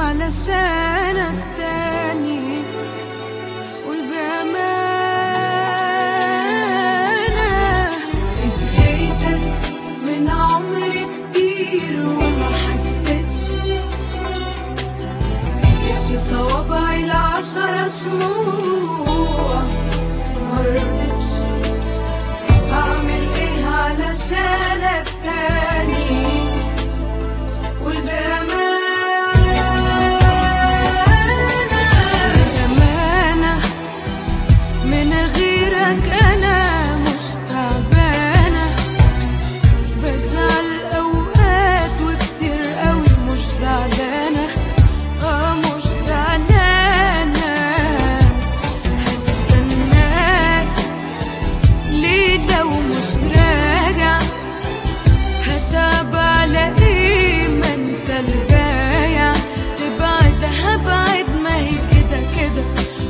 علشانك تاني قول بأمانة اديتك من عمري كتير وما حسيتش في صوابعي العشرة شموع مرضتش أعمل إيه علشانك تاني قول بأمانة بأمانة من غيرك أنا مش تعبانة بزعل أوقات وكتير قوي مش زعلانة اه مش زعلانة هستناك ليه لو مش راجع هتعب على ايه ما انت البايع تبعد هبعد ما هي كده كده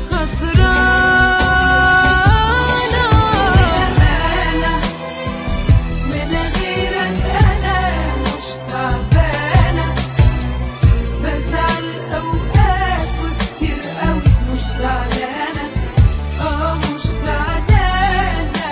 خسرانة أمانة من غيرك أنا مش تعبانة بزعل أوقات وكتير قوي مش زعلانة اه مش زعلانة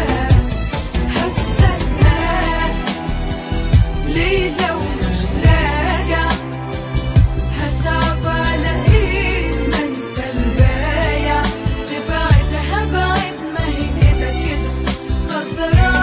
هستناك ليه لو مش راجع هتعب على ايه ما انت البايع تبعد هبعد ما هي كده كده خسرانة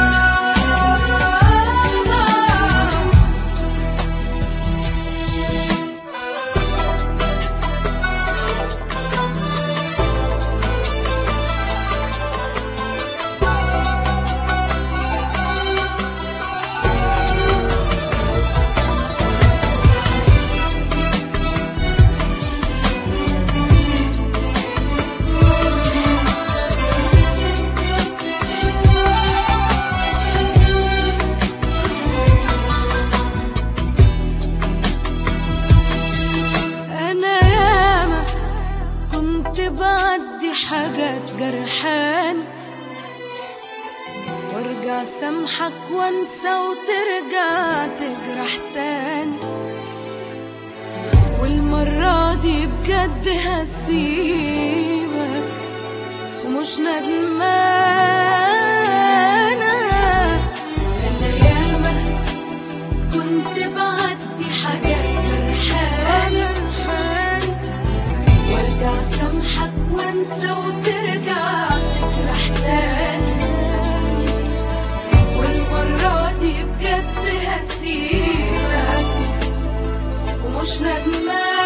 أنا ياما كنت بعدي حاجات جرحاني وارجع سامحك وانسى وترجع تجرح تاني والمرة دي بجد هسيبك ومش ندمانة أنا ياما كنت بعدي حاجات جرحانة وارجع سامحك وانسى وترجع تجرح تاني والمرة دي بجد هسيبك ومش ندمان